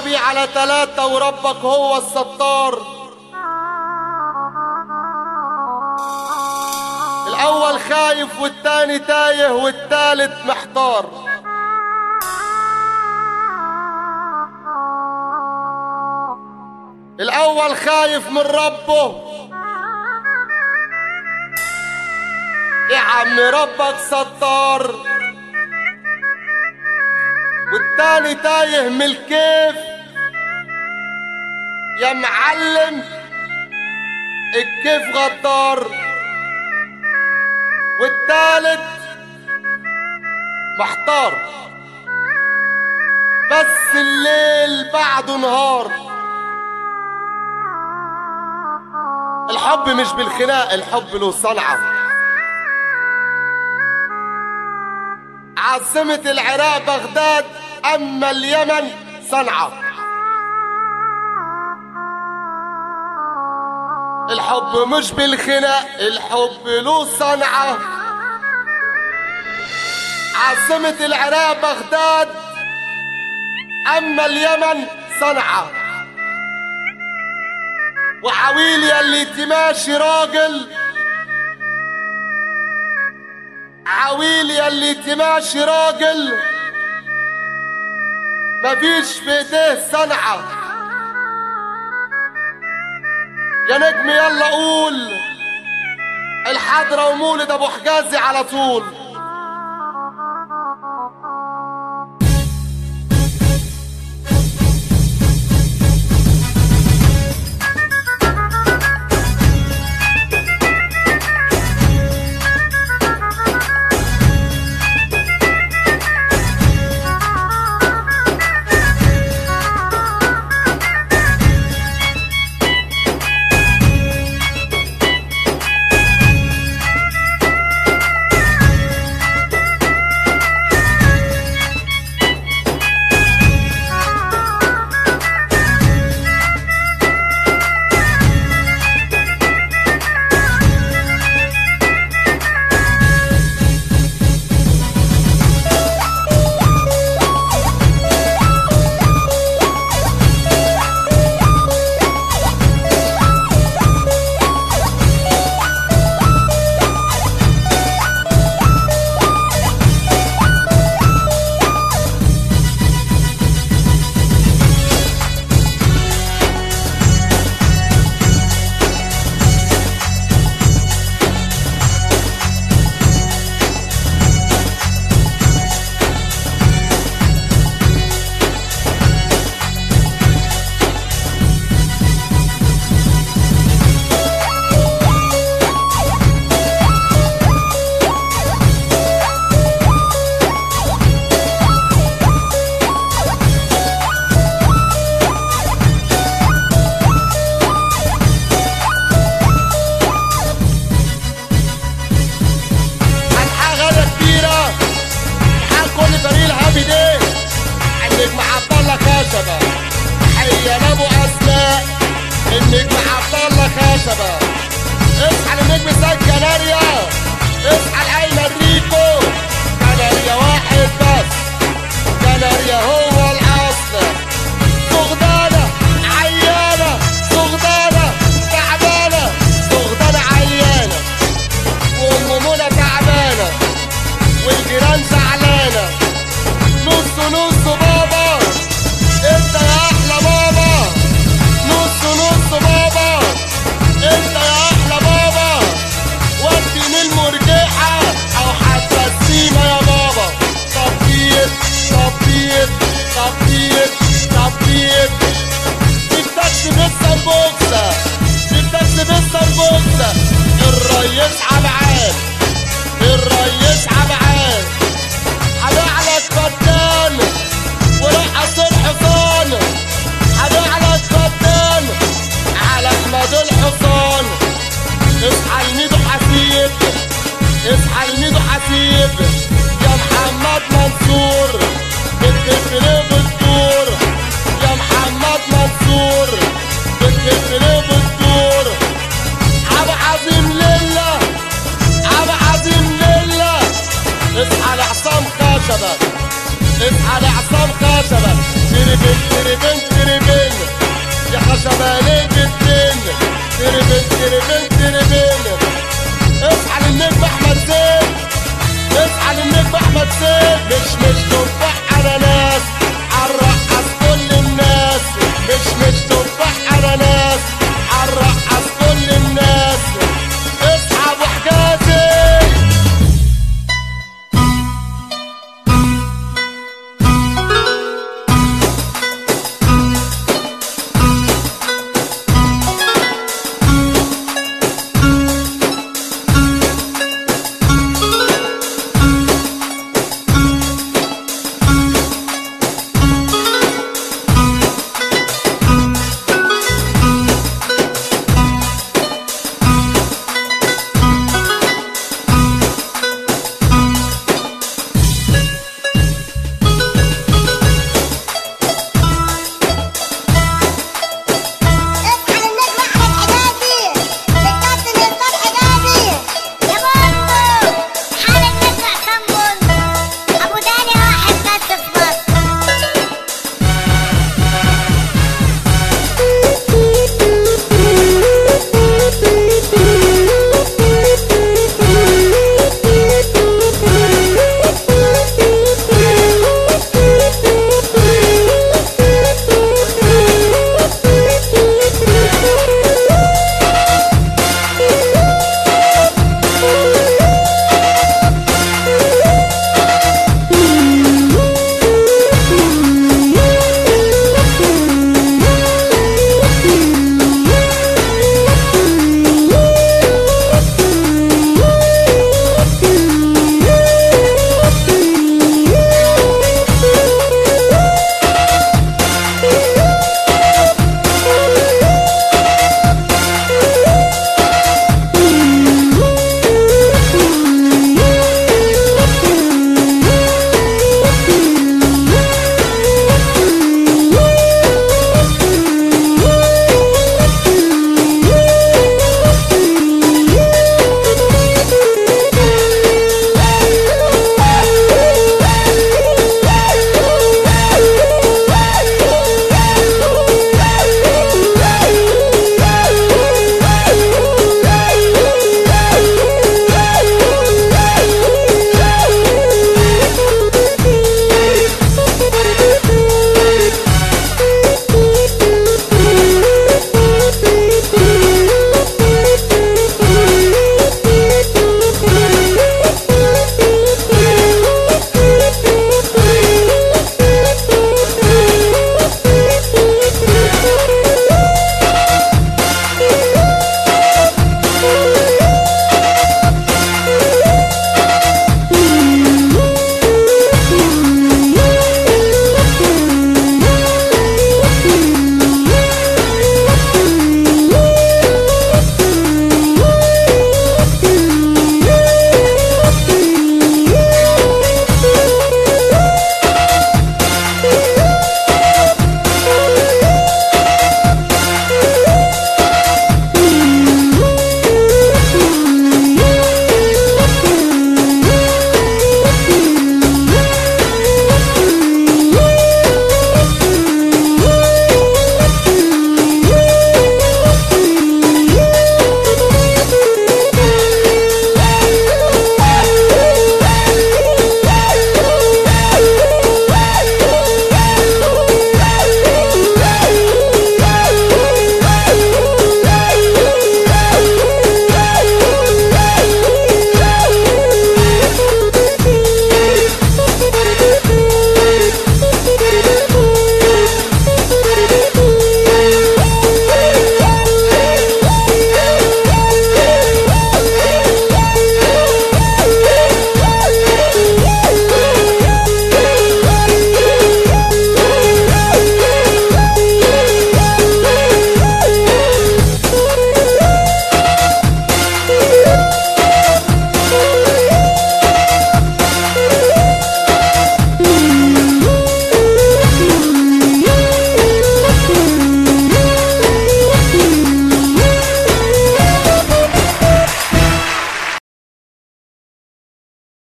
عربي على ثلاثة وربك هو الستار الأول خايف والتاني تايه والتالت محتار الأول خايف من ربه يا عم ربك ستار والتاني تايه من الكيف يا معلم الكيف غدار والتالت محتار بس الليل بعده نهار الحب مش بالخناق الحب له صنعة عاصمة العراق بغداد أما اليمن صنعاء الحب مش بالخناق الحب له صنعة عاصمة العراق بغداد أما اليمن صنعاء وعويل يلي تماشي راجل عويل يلي تماشي راجل مفيش في ايديه صنعة يا نجم يلا قول الحضرة ومولد ابو حجازي على طول الحاجة كبيرة حال كل فريق الهابي دي النجم عبد الله خشبة حيا لابو اسماء النجم عبد الله خشبة اصحى للنجم زي كناريا اصحى لايمن ريكو كناريا واحد بس كناريا هو الاصل سغدانة عيانة سغدانة تعبانة سغدانة عيانة وام منى تعبانه والجيران زعلانه نص نص بابا انت يا احلى بابا نص نص بابا انت يا احلى بابا ودي من المرجحه او حتى السيما يا بابا طبيب طبيب طبيب طبيب التاكسي بالسمبوكسه التاكسي بالسمبوكسه الريس عبعان الريس عبعان هنعلك فتان ورقص الحصان هنعلك فتان على احمد الحصان اصحى الميدو حسيب اصحى الميدو حسيب يا محمد منصور بتفرق بالدور يا محمد منصور بتفرق بالدور عبد عظيم لله عبد عظيم لله اصحى لعصام خشبة اصحى لعصام خشبة تربن تربن شباليك الدين تربين تربين تربين اصحى للنجم احمد زين اصحى للنجم احمد زين مش مش تفاح اناناس عالرق